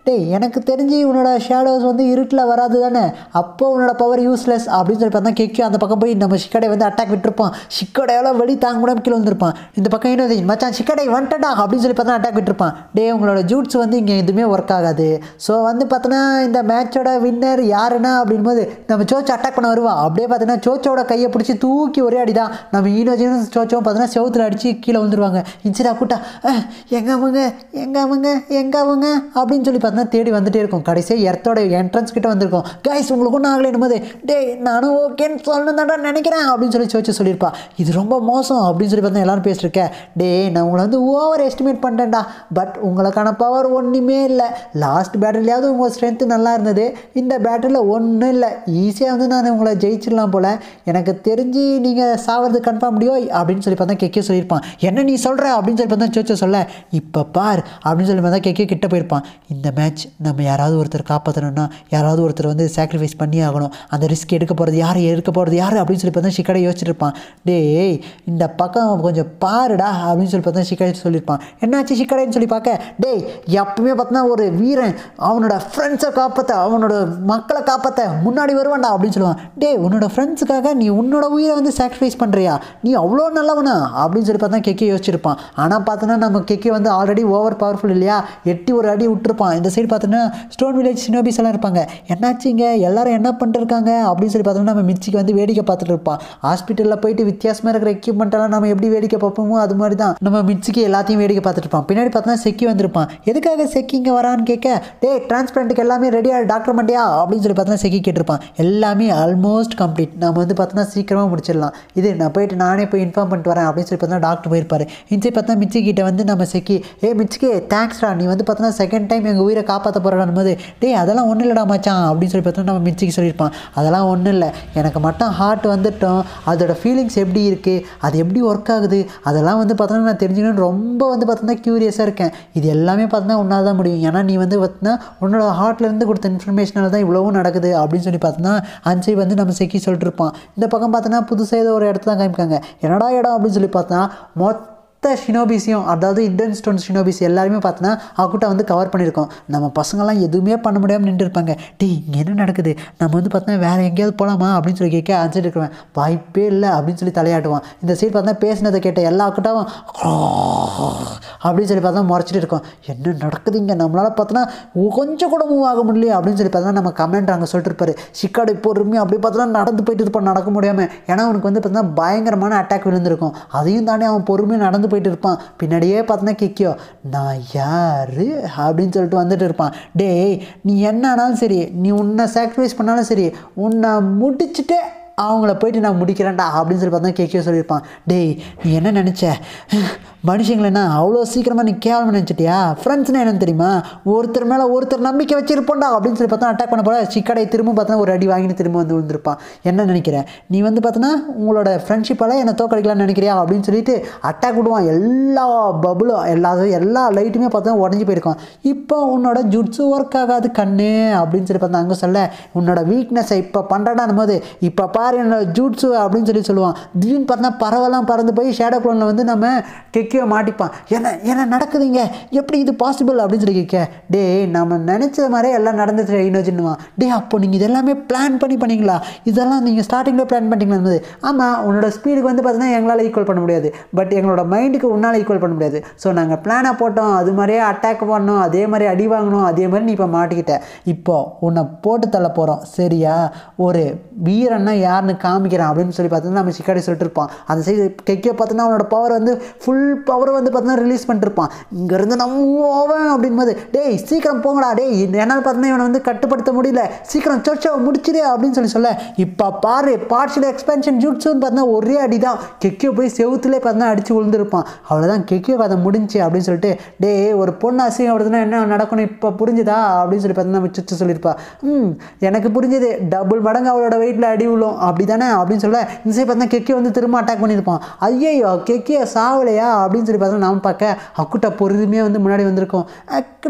டேய் எனக்கு தெரிஞ்சு உன்னோட ஷேடோஸ் வந்து இருட்டில் வராது தானே அப்போ உன்னோட பவர் யூஸ்லெஸ் அப்படின்னு சொல்லி பார்த்தா கெக்கியும் அந்த பக்கம் போய் நம்ம ஷிக்கடை வந்து அட்டாக் விட்டுருப்பான் ஷிக்கடையால வெளி தாங்க கூட கீழே வந்திருப்பான் இந்த பக்கம் இன்னொரு மச்சான் ஷிக்கடை வந்துட்டா அப்படின்னு சொல்லி பார்த்தா அட்டாக் விட்டுருப்பான் டே உங்களோட ஜூட்ஸ் வந்து இங்கே எதுவுமே ஒர்க் ஆகாது ஸோ வந்து பார்த்தோன்னா இந்த மேட்சோட வின்னர் யாருன்னா அப்படின் போது நம்ம சோச்சு அட்டாக் பண்ண வருவா அப்படியே பார்த்தீங்கன்னா சோச்சோட கையை பிடிச்சி தூக்கி ஒரே அடி தான் நம்ம ஈனோஜினும் சோச்சோவும் பார்த்தீங்கன்னா செவுத்துல அடித்து கீழே வந்துருவாங்க இன்சிடா கூட்டா "அஹ், எங்க அவங்க எங்க அவங்க எங்க அவங்க அப்படின்னு சொல்லி பார்த்தீங்கன்னா தேடி வந்துட்டே இருக்கும் கடைசியாக எர்த்தோட என்ட்ரன்ஸ் கிட்ட வந்திருக்கும் கைஸ் உங்களுக்கு ஒன்றும் ஆகலைன்னு போது டேய் நானும் ஓகேன்னு சொல்லணும் தான் நினைக்கிறேன் அப்படின்னு சொல்லி சோச்சு சொல்லியிருப்பா இது ரொம்ப மோசம் அப்படின்னு சொல்லி பார்த்தா எல்லாரும் பேசிருக்கேன் டேய் நான் உங்களை வந்து ஓவர் எஸ்டிமேட் பண்ணிட்டேன்டா பட் உங்களுக்கான பவர் ஒன்றுமே இல்லை லாஸ்ட் பேட்டிலையாவது உங்கள் ஸ்ட்ரென்த்து நல்லா இருந்தது இந்த பேட்டில் ஒன்றும் இல்லை ஈஸியாக வந்து நான் உங்களை ஜெயிச்சிடலாம் போல் எனக்கு தெரிஞ்சு நீங்கள் சாவது கன்ஃபார்ம் முடியும் அப்படின்னு சொல்லி பார்த்தா கெக்கே சொல்லியிருப்பான் என்ன நீ சொல்கிற அப்படின்னு சொல்லி பார்த்தா சோச்சோ சொல்ல இப்போ பார் அப்படின்னு சொல்லி பார்த்தா கெக்கே கிட்ட போயிருப்பான் இந்த மேட்ச் நம்ம யாராவது ஒருத்தர் காப்பாற்றணும்னா யாராவது ஒருத்தர் வந்து சாக்ரிஃபைஸ் பண்ணி ஆகணும் அந்த ரிஸ்க் எடுக்க போகிறது யார் எடுக்க போகிறது யார் அப்படின்னு சொல்லி பார்த்தா ஷிக்கடை யோசிச்சுட்டு இருப்பான் டேய் இந்த பக்கம் கொஞ்சம் பாருடா அப்படின்னு சொல்லி பார்த்தா ஷிக்கடை சொல்லியிருப்பான் என்னாச்சு ஷிக்கடைன்னு சொல்லி பார்க்க டேய் எப்பவுமே பார்த்தா ஒரு வீரன் அவனோட ஃப்ரெண்ட்ஸை காப்பாற்ற அவனோட மக்களை காப்பாற்ற முன்னாடி வருவான்டா அப்படின்னு சொல்லுவான் டேய் உன்னோட ஃப்ரெண்ட்ஸுக்காக நீ உன்னோட உயிரை வந்து சாக்ரிஃபைஸ் பண்ணுறியா நீ அவ்வளோ நல்லவனா அப்படின்னு சொல்லி பார்த்தா கெக்கே யோசிச்சிருப்பான் ஆனால் பார்த்தோன்னா நம்ம கெக்கே வந்து ஆல்ரெடி ஓவர் பவர்ஃபுல் இல்லையா எட்டி ஒரு அடி விட்டுருப்பான் இந்த சைடு பார்த்தோன்னா ஸ்டோன் வில்லேஜ் சினோபிஸ் எல்லாம் இருப்பாங்க என்னாச்சுங்க எல்லாரும் என்ன பண்ணிருக்காங்க அப்படின்னு சொல்லி பார்த்தோன்னா நம்ம மிச்சிக்கு வந்து வேடிக்கை பார்த்துட்டு இருப்பான் ஹாஸ்பிட்டலில் போயிட்டு வித்தியாசமாக இருக்கிற எக்யூப்மெண்ட் எல்லாம் நம்ம எப்படி வேடிக்கை பார்ப்போமோ அது மாதிரி தான் நம்ம மிச்சிக்கு எல்லாத்தையும் வேடிக்கை பார்த்துட்டு இருப்பான் பின்னாடி பார்த்தோன்னா செக்கி வந்திருப்பான் எதுக்காக செக்கி இங்கே வரான்னு கேட்க டேய் டிரான்ஸ்பிளண்ட்டுக்கு எல்லாமே ரெடியா டாக்டர் மண்டியா அப்படின்னு சொல்லி பார்த்தோன்னா செக்கி கேட்டிருப்பான் எல்லாமே ஆல்மோஸ்ட் கம்ப்ளீட் நம்ம வந்து பார்த்தோன்னா சீக்கிரமாக முடிச்சிடலாம் இது நான் போயிட்டு நானே போய் இன்ஃபார்ம் பண்ணிட்டு வரேன் அப்படின்னு சொல்லி பார்த்தா டாக்டர் போயிருப்பாரு இன்சை பார்த்தா மிச்சி கிட்ட வந்து நம்ம செக்கி ஏ மிச்சிக்கு தேங்க்ஸ்டா நீ வந்து பார்த்தோன்னா செகண்ட் டைம் எங்கள் உயிரை காப்பாற்ற போகிறான் போது டேய் அதெல்லாம் ஒன்றும் இல்லைடா மச்சான் அப்படின்னு சொல்லி பார்த்தா நம்ம மிச்சிக்கு சொல்லியிருப்பான் அதெல்லாம் ஒன்றும் இல்லை எனக்கு மட்டும் ஹார்ட் வந்துட்டோம் அதோட ஃபீலிங்ஸ் எப்படி இருக்குது அது எப்படி ஒர்க் ஆகுது அதெல்லாம் வந்து பார்த்தோன்னா நான் தெரிஞ்சுக்கணும்னு ரொம்ப வந்து பார்த்தோன்னா க்யூரியஸாக இருக்கேன் இது எல்லாமே பார்த்தோன்னா உன்னால் தான் முடியும் ஏன்னா நீ வந்து பார்த்தீங்கன்னா உன்னோட ஹார்ட்லேருந்து கொடுத்த இன்ஃபர்மேஷனால தான் இவ்வளவும் நடக்குது அப்படின்னு சொல்லி பார்த்தோன்னா அன்சை வந்து நம்ம செக்கி சொல்லிட்டு இருப்பான் இந்த பக்கம் பார்த்தோன்னா புதுசாக ஏதோ ஒரு இடத்துல தான் காமிக்காங்க என்னடா இடம் அப்படின்னு சொல்லி பார்த்தா மொத்த ஷினோபிஸையும் அதாவது இண்டன் ஸ்டோன் ஷினோபிஸ் எல்லாருமே பார்த்தோன்னா அக்குட்டா வந்து கவர் பண்ணியிருக்கோம் நம்ம பசங்கள்லாம் எதுவுமே பண்ண முடியாமல் நின்று இருப்பாங்க டேய் இங்கே என்ன நடக்குது நம்ம வந்து பார்த்தோன்னா வேறு எங்கேயாவது போகலாமா அப்படின்னு சொல்லி கேட்க ஆன்சர் இருக்கிறவன் வாய்ப்பே இல்லை அப்படின்னு சொல்லி தலையாட்டுவான் இந்த சைடு பார்த்தா பேசினதை கேட்ட எல்லா அக்குட்டாவும் அப்படின்னு சொல்லி பார்த்தா முறைச்சிட்டு இருக்கோம் என்ன நடக்குது இங்கே நம்மளால் பார்த்தோன்னா கொஞ்சம் கூட மூவ் ஆக முடியல அப்படின்னு சொல்லி பார்த்தா நம்ம கமெண்ட் அங்கே சொல்லிட்டு இருப்பாரு சிக்காடு பொறுமையாக அப்படி பார்த்தோன்னா நடந்து போயிட்டு இருப்பான் நடக்க முடியாமல் ஏன்னா அவனுக்கு வந்து பார்த்தோன்னா பயங்கரமான அட்டாக் விழுந்திருக்கும் அதையும் தாண்டி அவன் பொறுமையாக நடந்து போயிட்டு இருப்பான் பின்னாடியே பார்த்தோன்னா கிக்கியோ நான் யாரு அப்படின்னு சொல்லிட்டு வந்துட்டு இருப்பான் டேய் நீ என்ன ஆனாலும் சரி நீ உன்னை சாக்ரிஃபைஸ் பண்ணாலும் சரி உன்னை முடிச்சுட்டு அவங்கள போயிட்டு நான் முடிக்கிறேன்டா அப்படின்னு சொல்லி பார்த்தா கேட்க சொல்லியிருப்பான் டேய் நீ என்ன நினச்ச மனுஷங்களேண்ணா அவ்வளோ சீக்கிரமாக நீ கேவலம் நினச்சிட்டியா ஃப்ரெண்ட்ஸ்னா என்னன்னு தெரியுமா ஒருத்தர் மேலே ஒருத்தர் நம்பிக்கை வச்சிருப்போண்டா அப்படின்னு சொல்லி பார்த்தா அட்டாக் பண்ண போல சிக்கடை திரும்ப பார்த்தா ஒரு அடி வாங்கிட்டு திரும்ப வந்து விழுந்திருப்பான் என்ன நினைக்கிற நீ வந்து பார்த்தோன்னா உங்களோட ஃப்ரெண்ட்ஷிப்பால் என்னை தோக்கடிக்கலாம்னு நினைக்கிறியா அப்படின்னு சொல்லிட்டு அட்டாக் விடுவான் எல்லா பபுளும் எல்லா எல்லா லைட்டுமே பார்த்தா உடஞ்சி போயிருக்கும் இப்போ உன்னோட ஜுட்ஸு ஒர்க் ஆகாது கண்ணு அப்படின்னு சொல்லி பார்த்தா அங்கே சொல்ல உன்னோட வீக்னஸை இப்போ பண்ணுறடான் போது இப்போ பாரு என்னோட ஜூட்ஸு அப்படின்னு சொல்லி சொல்லுவான் திடீர்னு பார்த்தா பறவைலாம் பறந்து போய் ஷேடோ குளோனில் வந்து நம்ம கெக்கியோ மாட்டிப்பான் என்ன என்ன நடக்குதுங்க எப்படி இது பாசிபிள் அப்படின்னு சொல்லி கேட்க டேய் நம்ம நினச்ச மாதிரியே எல்லாம் நடந்துச்சு இனோஜின்னுவான் டே அப்போ நீங்கள் இதெல்லாமே பிளான் பண்ணி பண்ணீங்களா இதெல்லாம் நீங்கள் ஸ்டார்டிங்கில் பிளான் பண்ணிட்டீங்களா இருந்தது ஆமாம் உன்னோட ஸ்பீடுக்கு வந்து பார்த்தீங்கன்னா எங்களால் ஈக்குவல் பண்ண முடியாது பட் எங்களோட மைண்டுக்கு உன்னால் ஈக்குவல் பண்ண முடியாது ஸோ நாங்கள் பிளானை போட்டோம் அது மாதிரியே அட்டாக் பண்ணோம் அதே மாதிரி அடி வாங்கணும் அதே மாதிரி நீ இப்போ மாட்டிக்கிட்ட இப்போ உன்னை போட்டு தள்ள போகிறோம் சரியா ஒரு வீரன்னா யாருன்னு காமிக்கிறான் அப்படின்னு சொல்லி பார்த்தீங்கன்னா நம்ம சிக்காடி சொல்லிட்டு இருப்பான் அந்த சைடு கெக்கியோ பார்த்தோன்னா அவனோட பவர் வந்து ஃபுல் பவர் வந்து பார்த்தீங்கன்னா ரிலீஸ் பண்ணிருப்பான் இங்கேருந்து நம்ம ஓவன் அப்படின்போது டேய் சீக்கிரம் போங்கடா டேய் என்னால் பார்த்தீங்கன்னா இவனை வந்து கட்டுப்படுத்த முடியல சீக்கிரம் சொச்சோ முடிச்சிடு அப்படின்னு சொல்லி சொல்ல இப்போ பாரு பார்ஷியல் எக்ஸ்பென்ஷன் ஜூட்ஸுன்னு பார்த்தீங்கன்னா ஒரே அடி தான் கெக்கியோ போய் செவுத்துலேயே பார்த்தீங்கன்னா அடிச்சு விழுந்திருப்பான் அவ்வளோதான் கெக்கியோ கதை முடிஞ்சு அப்படின்னு சொல்லிட்டு டேய் ஒரு பொண்ணு அசிங்கப்படுத்தினா என்ன நடக்கணும் இப்போ புரிஞ்சுதா அப்படின்னு சொல்லி பார்த்தீங்கன்னா சுச்சு சொல்லியிருப்பா ம் எனக்கு புரிஞ்சுது டபுள் மடங்கு அவளோட வெயிட்டில் அடி விழும் அப்படி தானே அப்படின்னு சொல்ல இந்த சைடு பார்த்தா கெக்கியோ வந்து திரும்ப அட்டாக் பண்ணியிருப்பான் ஐயோ கெக்கியோ சாவலையா அப்படின்னு சொல்லி பார்த்தா நாம பார்க்க அக்குட்டா பொறுமையாக வந்து முன்னாடி வந்திருக்கோம் அக்குட்டா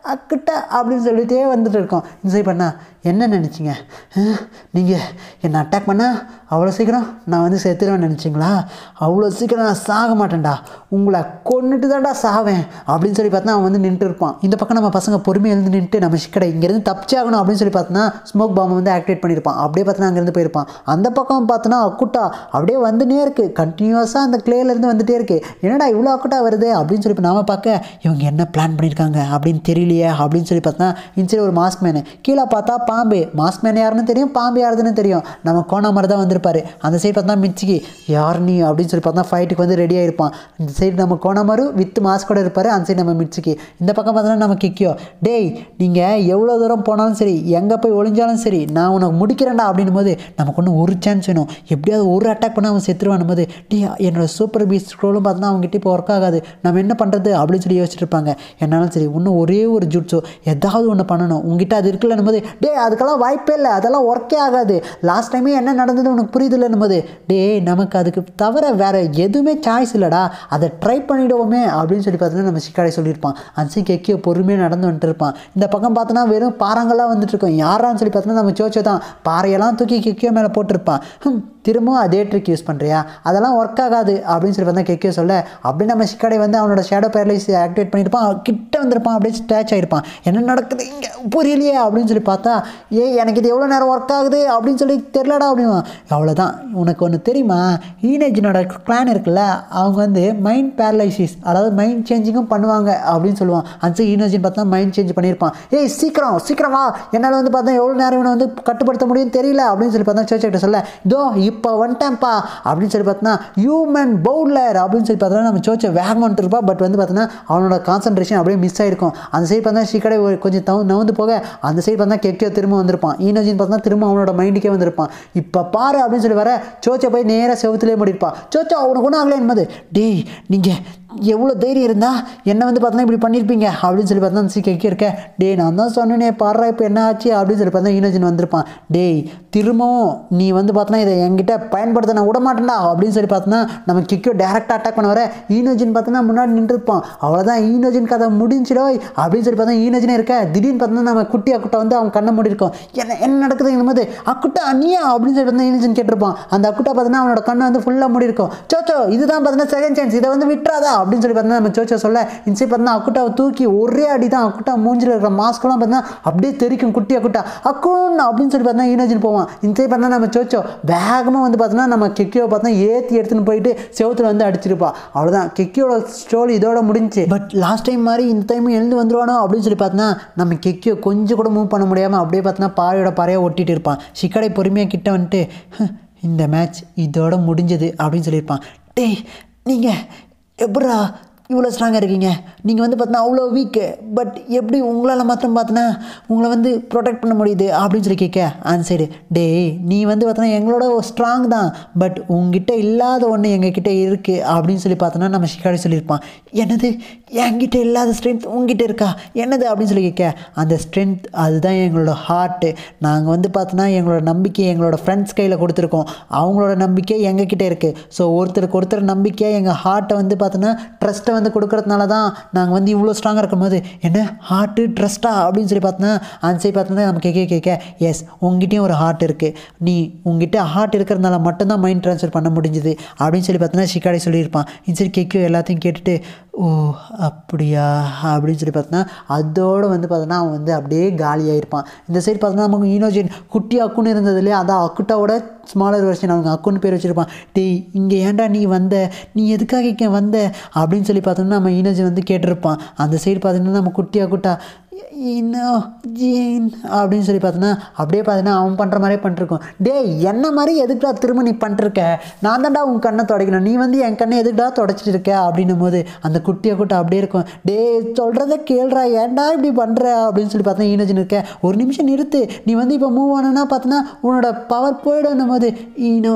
அக்குட்டா அப்படின்னு சொல்லிட்டே வந்துட்டு இருக்கோம் இந்த சைடு பண்ணா என்ன நினச்சிங்க நீங்கள் என்னை அட்டாக் பண்ணால் அவ்வளோ சீக்கிரம் நான் வந்து செத்துருவேன் நினச்சிங்களா அவ்வளோ சீக்கிரம் நான் சாக மாட்டேன்டா உங்களை கொன்னுட்டு தான்டா சாவேன் அப்படின்னு சொல்லி பார்த்தா அவன் வந்து நின்றுட்டு இருப்பான் இந்த பக்கம் நம்ம பசங்க பொறுமையாக எழுந்து நின்றுட்டு நம்ம சிக்கடை இங்கேருந்து தப்பிச்சாகணும் அப்படின்னு சொல்லி பார்த்தோன்னா ஸ்மோக் பாம்பை வந்து ஆக்டிவேட் பண்ணியிருப்பான் அப்படியே பார்த்தோன்னா அங்கேருந்து போயிருப்பான் அந்த பக்கம் பார்த்தோன்னா அக்குட்டா அப்படியே வந்துனே இருக்குது கண்டினியூஸாக அந்த கிளேலேருந்து வந்துட்டே இருக்கு என்னடா இவ்வளோ அக்குட்டா வருது அப்படின்னு சொல்லி நாம பார்க்க இவங்க என்ன பிளான் பண்ணியிருக்காங்க அப்படின்னு தெரியலையே அப்படின்னு சொல்லி பார்த்தா இன்சைடு ஒரு மாஸ்க் மேனு கீழே பார்த்தா பாம்பு மாஸ்க் மேன் யாருன்னு தெரியும் பாம்பு யாருதுன்னு தெரியும் நம்ம கோணா மாதிரி தான் வந்திருப்பாரு அந்த சைடு பார்த்தா மிச்சிக்கு யார் நீ அப்படின்னு சொல்லி பார்த்தா ஃபைட்டுக்கு வந்து ரெடியாக இருப்பான் இந்த சைடு நம்ம கோணாமரு வித் மாஸ்கோட இருப்பார் அந்த சைடு நம்ம மிச்சிக்கு இந்த பக்கம் பார்த்தோன்னா நம்ம கிக்கியோ டேய் நீங்கள் எவ்வளோ தூரம் போனாலும் சரி எங்கே போய் ஒளிஞ்சாலும் சரி நான் உனக்கு முடிக்கிறேன்டா அப்படின்னும் போது நமக்கு ஒன்று ஒரு சான்ஸ் வேணும் எப்படியாவது ஒரு அட்டாக் பண்ண அவன் செத்துருவான் போது டே என்னோட சூப்பர் பீஸ் ஸ்க்ரோலும் பார்த்தோன்னா அவங்ககிட்ட இப்போ ஒர்க் ஆகாது நம்ம என்ன பண்ணுறது அப்படின்னு சொல்லி யோசிச்சுட்டு இருப்பாங்க என்னாலும் சரி இன்னும் ஒரே ஒரு ஜுட்ஸோ ஏதாவது ஒன்று பண்ணணும் உங்ககிட்ட அது இருக்குல்லன்னும் போது டே அதுக்கெல்லாம் வாய்ப்பே இல்லை அதெல்லாம் ஒர்க்கே ஆகாது லாஸ்ட் டைமே என்ன நடந்தது உனக்கு புரியுதுல்லன்னும் போது டே நமக்கு அதுக்கு தவிர வேற எதுவுமே சாய்ஸ் இல்லைடா அதை ட்ரை பண்ணிடுவோமே அப்படின்னு சொல்லி பார்த்தோன்னா நம்ம சிக்காடை சொல்லியிருப்பான் அன்சி கெக்கியோ பொறுமையாக நடந்து வந்துட்டு இருப்பான் இந்த பக்கம் பார்த்தோன்னா வெறும் பாறாங்கெல்லாம் வந்துட்டு இருக்கோம் யாரான்னு சொல்லி பார்த்தோன்னா நம்ம சோச்சோ தான் பாறையெல்லாம் தூக்கி கெக்கியோ மேலே போட்டிருப்பான் ஹம், திரும்பவும் அதே ட்ரிக் யூஸ் பண்ணுறியா அதெல்லாம் ஒர்க் ஆகாது அப்படின்னு சொல்லி பார்த்தா கெக்கியோ சொல்ல அப்படி நம்ம சிக்காடை வந்து அவனோட ஷேடோ பேரலைஸ் ஆக்டிவேட் பண்ணியிருப்பான் அவன் கிட்ட வந்திருப்பான் அப்படியே ஸ்டாச் ஆகிருப்பான் என்ன நடக்குது இங்கே புரியலையே அப்படின்னு சொல்லி பார்த்தா ஏ எனக்கு இது எவ்வளோ நேரம் ஒர்க் ஆகுது அப்படின்னு சொல்லி தெரிலடா அப்படின்னா அவ்வளோதான் உனக்கு ஒன்று தெரியுமா ஈனேஜினோட கிளான் இருக்குல்ல அவங்க வந்து மைண்ட் பேரலைசிஸ் அதாவது மைண்ட் சேஞ்சிங்கும் பண்ணுவாங்க அப்படின்னு சொல்லுவான் அந்த ஈனோஜின் பார்த்தா மைண்ட் சேஞ்ச் பண்ணியிருப்பான் ஏய் சீக்கிரம் சீக்கிரம் வா என்னால் வந்து பார்த்தா எவ்வளோ நேரம் இவனை வந்து கட்டுப்படுத்த முடியும் தெரியல அப்படின்னு சொல்லி பார்த்தா சர்ச் கிட்ட சொல்ல இதோ இப்போ வந்துட்டேன்ப்பா அப்படின்னு சொல்லி பார்த்தோன்னா ஹியூமன் பவுலர் அப்படின்னு சொல்லி பார்த்தோன்னா நம்ம சோச்சை வேகமாக வந்துட்டு இருப்பா பட் வந்து பார்த்தோன்னா அவனோட கான்சன்ட்ரேஷன் அப்படியே மிஸ் ஆகிருக்கும் அந்த சைடு பார்த்தா ஷிக்கடை ஒரு கொஞ்சம் தவு நவுந்து போக அந்த சைடு பார்த்தா கெக்கியோ திரும்ப வந்திருப்பான் ஈனோஜின் பார்த்தா திரும்ப அவனோட மைண்டுக்கே வந்திருப்பான் இப்போ பாரு அப்படின்னு சொல்லி வர சோச்சை போய் நேராக செவத்துலேயே முடிப்பான் சோச்சா உனக்கு ஒன்றும் ஆகலை என்பது டேய் நீங்கள் எவ்வளோ தைரியம் இருந்தா என்ன வந்து பார்த்தா இப்படி பண்ணியிருப்பீங்க அப்படின்னு சொல்லி பார்த்தா அந்த கெக்கி இருக்க டேய் நான் தான் சொன்னேனே பாடுறா இப்போ என்ன ஆச்சு அப்படின்னு சொல்லி பார்த்தா ஈனோஜின் வந்திருப்பான் டேய் திரும்பவும் நீ வந்து பார்த்தனா இதை என்கிட்ட பயன்படுத்த நான் விட மாட்டேன்டா அப்படின்னு சொல்லி பார்த்தோன்னா நம்ம கிக்கோ டேரெக்டாக அட்டாக் பண்ண வர ஈனோஜின் பார்த்தோன்னா முன்னாடி நின்றுருப்பான் அவ்வளோதான் ஈனோஜின் கதை முடிஞ்சிடோய் அப்படின்னு சொல்லி பார்த்தா ஈனோஜினே இருக்க திடீர்னு பார்த்தோன்னா நம்ம குட்டி அக்குட்டை வந்து அவன் கண்ணை மூடி இருக்கும் என்ன என்ன நடக்குதுங்கும் போது அக்குட்டா நீயா அப்படின்னு சொல்லி பார்த்தா ஈனோஜின் கேட்டிருப்பான் அந்த அக்குட்டா பார்த்தோன்னா அவனோட கண்ணை வந்து ஃபுல்லாக மூடி இருக்கும் சோச்சோ இதுதான் பார்த்தோன்னா செகண்ட் சான்ஸ் இதை வந்து விட்டுறாதா அப்படின்னு சொல்லி பார்த்தா நம்ம சோச்சோ சொல்ல இன்சை பார்த்தா அக்குட்டாவை தூக்கி ஒரே அடி தான் அக்குட்டா மூஞ்சில் இருக்கிற மாஸ்க்லாம் பார்த்தா அப்படியே தெரிக்கும் குட்டி அக்குட்டா அக்குன் அப்படின்னு சொல்லி பார்த்தா ஈனோஜின் போவான் இன்சை பார்த்தா நம்ம சோச்சோ வேகமாக வந்து பார்த்தோன்னா நம்ம கெக்கியோ பார்த்தா ஏற்றி எடுத்துன்னு போயிட்டு செவத்துல வந்து அடிச்சிருப்பா அவ்வளோதான் கெக்கியோட ஸ்டோரி இதோட முடிஞ்சுச்சு பட் லாஸ்ட் டைம் மாதிரி இந்த டைம் எழுந்து வந்துருவானோ அப்படின்னு சொல்லி பார்த்தோன்னா நம்ம கெக்கியோ கொஞ்சம் கூட மூவ் பண்ண முடியாமல் அப்படியே பார்த்தோன்னா பாறையோட பாறையாக ஒட்டிட்டு இருப்பான் சிக்கடை பொறுமையாக கிட்ட வந்துட்டு "ஹ், இந்த மேட்ச் இதோட முடிஞ்சது அப்படின்னு சொல்லியிருப்பான் டேய் நீங்கள் எப்படா இவ்வளோ ஸ்ட்ராங்காக இருக்கீங்க நீங்கள் வந்து பார்த்தீங்கன்னா அவ்வளோ வீக்கு பட் எப்படி உங்களால் மாத்திரம் பார்த்தனா உங்களை வந்து ப்ரொடெக்ட் பண்ண முடியுது அப்படின்னு சொல்லி கேட்க ஆன் சைடு டேய் நீ வந்து பார்த்தோன்னா எங்களோட ஸ்ட்ராங் தான் பட் உங்ககிட்ட இல்லாத ஒன்று எங்ககிட்ட இருக்குது அப்படின்னு சொல்லி பார்த்தோன்னா நம்ம ஷிகாடி சொல்லியிருப்பான் என்னது என்கிட்ட இல்லாத ஸ்ட்ரென்த் உங்ககிட்ட இருக்கா என்னது அப்படின்னு சொல்லி கேட்க அந்த ஸ்ட்ரென்த் அதுதான் எங்களோட ஹார்ட்டு நாங்கள் வந்து பார்த்தோன்னா எங்களோட நம்பிக்கை எங்களோட ஃப்ரெண்ட்ஸ் கையில் கொடுத்துருக்கோம் அவங்களோட நம்பிக்கை எங்ககிட்ட இருக்குது ஸோ ஒருத்தருக்கு ஒருத்தர் நம்பிக்கை எங்கள் ஹார்ட்டை வந்து பார்த்தோன்னா ட்ரஸ்ட்டை வந்து கொடுக்கறதுனால தான் நாங்கள் வந்து இவ்வளோ ஸ்ட்ராங்காக இருக்கும்போது என்ன ஹார்ட்டு ட்ரஸ்ட்டா அப்படின்னு சொல்லி பார்த்தோன்னா அந்த சைடு பார்த்தோன்னா நம்ம கேட்க கேட்க எஸ் உங்ககிட்டயும் ஒரு ஹார்ட் இருக்குது நீ உங்ககிட்ட ஹார்ட் இருக்கிறதுனால மட்டும்தான் மைண்ட் ட்ரான்ஸ்ஃபர் பண்ண முடிஞ்சுது அப்படின்னு சொல்லி பார்த்தோன்னா ஷிக்காடி சொல்லியிருப்பான் இந்த சைடு கேட்கும் எல்லாத்தையும் கேட்டுட்டு ஓ அப்படியா அப்படின்னு சொல்லி பார்த்தோன்னா அதோடு வந்து பார்த்தோன்னா அவன் வந்து அப்படியே காலியாயிருப்பான் இந்த சைடு பார்த்தோன்னா நமக்கு ஈனோஜின் குட்டி அக்குன்னு இருந்தது இல்லையா அதான் அக்குட்டாவோட ஸ்மாலர் வெர்ஷன் அவங்க அக்குன்னு பேர் வச்சுருப்பான் டேய் இங்கே ஏன்டா நீ வந்த நீ எதுக்காக இங்கே வந்த அப்படின்னு சொல்லி பார்த்தோம்னா நம்ம ஈனோஜின் வந்து கேட்டிருப்பான் அந்த சைடு பார்த்தீங்கன்னா நம்ம குட்டி அக்குட்டா இன்னோ ஜீன் அப்படின்னு சொல்லி பார்த்தோன்னா அப்படியே பார்த்தீங்கன்னா அவன் பண்ணுற மாதிரியே பண்ணிருக்கோம் டேய் என்ன மாதிரி எதுக்குடா திரும்ப நீ பண்ணிருக்க நான் தான்டா உன் கண்ணை தொடக்கணும் நீ வந்து என் கண்ணை எதுக்குடா தொடச்சிட்டு இருக்க அப்படின்னும் போது அந்த குட்டியை கூட்ட அப்படியே இருக்கும் டேய் சொல்கிறத கேள்றா ஏன்டா இப்படி பண்ணுற அப்படின்னு சொல்லி பார்த்தா ஈனோஜின் இருக்க ஒரு நிமிஷம் நிறுத்து நீ வந்து இப்போ மூவ் ஆனா பார்த்தோன்னா உன்னோட பவர் போயிடும் போது ஈனோ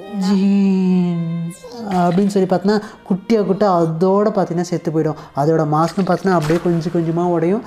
ஜீன் அப்படின்னு சொல்லி பார்த்தோன்னா குட்டியாக குட்டை அதோட பார்த்தீங்கன்னா செத்து போயிடும் அதோட மாஸ்க்கும் பார்த்தோன்னா அப்படியே கொஞ்சம் கொஞ்சமாக உடையும் அதோட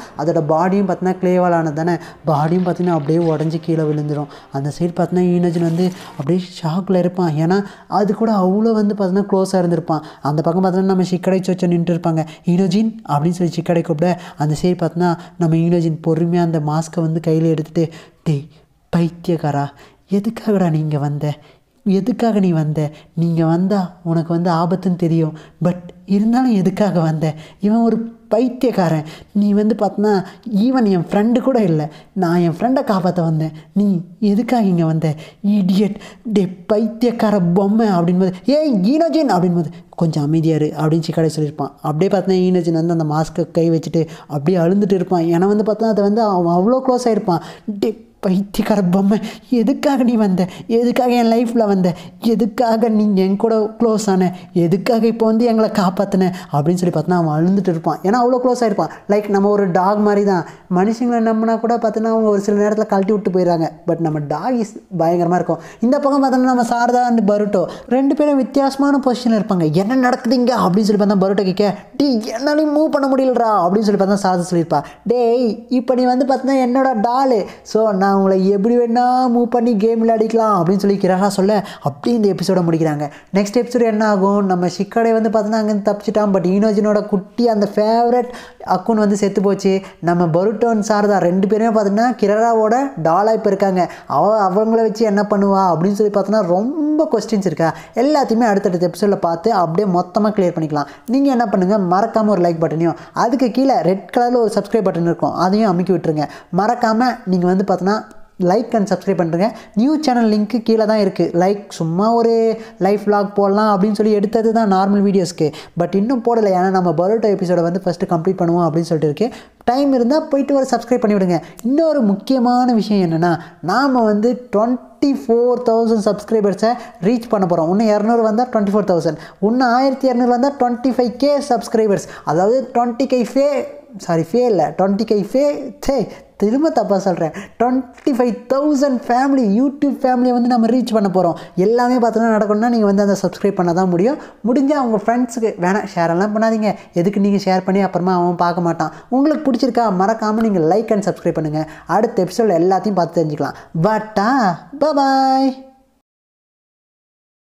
பாடியும் பார்த்தீங்கன்னா கிளேவால் ஆனது தானே பாடியும் பார்த்தீங்கன்னா அப்படியே உடஞ்சி கீழே விழுந்துடும் அந்த சைடு பார்த்தீங்கன்னா ஈனோஜின் வந்து அப்படியே ஷாக்கில் இருப்பான் ஏன்னா அது கூட அவ்வளோ வந்து பார்த்தீங்கன்னா க்ளோஸாக இருந்திருப்பான் அந்த பக்கம் பார்த்தீங்கன்னா நம்ம சிக்கடை வச்சு நின்றுட்டு இருப்பாங்க ஈனோஜின் அப்படின்னு சொல்லி சிக்கடை கூப்பிட அந்த சைடு பார்த்தீங்கன்னா நம்ம ஈனோஜின் பொறுமையாக அந்த மாஸ்க்கை வந்து கையில் எடுத்துகிட்டு டேய் பைத்தியக்காரா எதுக்காகடா நீங்கள் வந்த எதுக்காக நீ வந்த நீங்கள் வந்தால் உனக்கு வந்து ஆபத்துன்னு தெரியும் பட் இருந்தாலும் எதுக்காக வந்த இவன் ஒரு பைத்தியக்காரன் நீ வந்து பார்த்தனா ஈவன் என் ஃப்ரெண்டு கூட இல்லை நான் என் ஃப்ரெண்டை காப்பாற்ற வந்தேன் நீ எதுக்காக இங்கே வந்த இடியட் டே பைத்தியக்கார பொம்மை அப்படின்போது ஏய் ஈனோஜின் அப்படின்போது கொஞ்சம் அமைதியாரு அப்படின்னு சிக்காடை சொல்லியிருப்பான் அப்படியே பார்த்தா ஈனோஜின் வந்து அந்த மாஸ்க்கை கை வச்சுட்டு அப்படியே அழுந்துட்டு இருப்பான் ஏன்னா வந்து பார்த்தா அதை வந்து அவன் அவ்வளோ க்ளோஸ் ஆகிருப்பான் டே பைத்தியக்கார பொம்மை எதுக்காக நீ வந்த எதுக்காக என் லைஃப்பில் வந்த எதுக்காக நீ என் கூட க்ளோஸ் ஆன எதுக்காக இப்போ வந்து எங்களை காப்பாற்றின அப்படின்னு சொல்லி பார்த்தா அவன் அழுந்துட்டு இருப்பான் ஏன்னா அவ்வளோ க்ளோஸ் ஆகிருப்பான் லைக் நம்ம ஒரு டாக் மாதிரி தான் மனுஷங்களை நம்பினா கூட பார்த்தோன்னா அவங்க ஒரு சில நேரத்தில் கழட்டி விட்டு போயிடுறாங்க பட் நம்ம டாக் இஸ் பயங்கரமாக இருக்கும் இந்த பக்கம் பார்த்தோன்னா நம்ம சாரதா அண்ட் பருட்டோ ரெண்டு பேரும் வித்தியாசமான பொசிஷனில் இருப்பாங்க என்ன நடக்குதுங்க அப்படின்னு சொல்லி பார்த்தா பருட்டோ கேட்க டீ என்னாலையும் மூவ் பண்ண முடியலடா அப்படின்னு சொல்லி பார்த்தா சாரதா சொல்லியிருப்பா டேய் இப்போ நீ வந்து பார்த்தீங்கன்னா என்னோட டாலு ஸோ நான் உங்களை எப்படி வேணா மூவ் பண்ணி கேம் விளையாடிக்கலாம் அப்படின்னு சொல்லி கிரகா சொல்ல அப்படியே இந்த எபிசோட முடிக்கிறாங்க நெக்ஸ்ட் எபிசோடு என்ன ஆகும் நம்ம சிக்கடை வந்து பார்த்தோன்னா அங்கேருந்து தப்பிச்சிட்டான் பட் ஈனோஜினோட குட்டி அந்த ஃபேவரட் அக்குன் வந்து செத்து போச்சு நம்ம பருட்டோன் சாரதா ரெண்டு பேருமே பார்த்தீங்கன்னா கிரராவோட டாலாக இப்போ இருக்காங்க அவ அவங்கள வச்சு என்ன பண்ணுவா அப்படின்னு சொல்லி பார்த்தோன்னா ரொம்ப கொஸ்டின்ஸ் இருக்கா எல்லாத்தையுமே அடுத்தடுத்த எபிசோடில் பார்த்து அப்படியே மொத்தமாக கிளியர் பண்ணிக்கலாம் நீங்கள் என்ன பண்ணுங்கள் மறக்காமல் ஒரு லைக் பட்டனையும் அதுக்கு கீழே ரெட் கலரில் ஒரு சப்ஸ்கிரைப் பட்டன் இருக்கும் அதையும் அமைக்கி விட்டுருங்க மறக்காமல் நீங்கள் வந்து பார்த்தோன்னா லைக் அண்ட் சப்ஸ்கிரைப் பண்ணுறேங்க நியூ சேனல் லிங்க்கு கீழே தான் இருக்குது லைக் சும்மா ஒரு லைஃப் vlog போடலாம் அப்படின்னு சொல்லி எடுத்தது தான் நார்மல் வீடியோஸ்க்கு பட் இன்னும் போடலை ஏன்னா நம்ம பரோட்டோ எபிசோட வந்து ஃபஸ்ட்டு கம்ப்ளீட் பண்ணுவோம் அப்படின்னு சொல்லிட்டு இருக்கு டைம் இருந்தால் போயிட்டு ஒரு சப்ஸ்கிரைப் பண்ணி விடுங்க இன்னொரு முக்கியமான விஷயம் என்னென்னா நாம் வந்து டுவெண்ட்டி ஃபோர் தௌசண்ட் சப்ஸ்கிரைபர்ஸை ரீச் பண்ண போகிறோம் இன்னும் இரநூறு வந்தால் டுவெண்ட்டி ஃபோர் தௌசண்ட் இன்னும் ஆயிரத்தி இரநூறு வந்தால் டுவெண்ட்டி ஃபைவ் கே சப்ஸ்கிரைபர்ஸ் அதாவது டுவெண்ட்டி கை ஃபே சாரி ஃபே இல்லை டுவெண்ட்டி கை ஃபே சே திரும்ப தப்பாக சொல்கிறேன் twenty five thousand family YouTube ஃபேமிலியை வந்து நம்ம ரீச் பண்ண போகிறோம் எல்லாமே பார்த்தோன்னா நடக்கணும்னா நீங்கள் வந்து அதை சப்ஸ்கிரைப் பண்ண தான் முடியும் முடிஞ்சால் உங்கள் ஃப்ரெண்ட்ஸுக்கு வேணாம் ஷேரெல்லாம் பண்ணாதீங்க எதுக்கு நீங்கள் ஷேர் பண்ணி அப்புறமா அவன் பார்க்க மாட்டான் உங்களுக்கு பிடிச்சிருக்கா மறக்காமல் நீங்கள் லைக் அண்ட் சப்ஸ்கிரைப் பண்ணுங்கள் அடுத்த எபிசோடில் எல்லாத்தையும் பார்த்து தெரிஞ்சுக்கலாம் பட்டா பாய்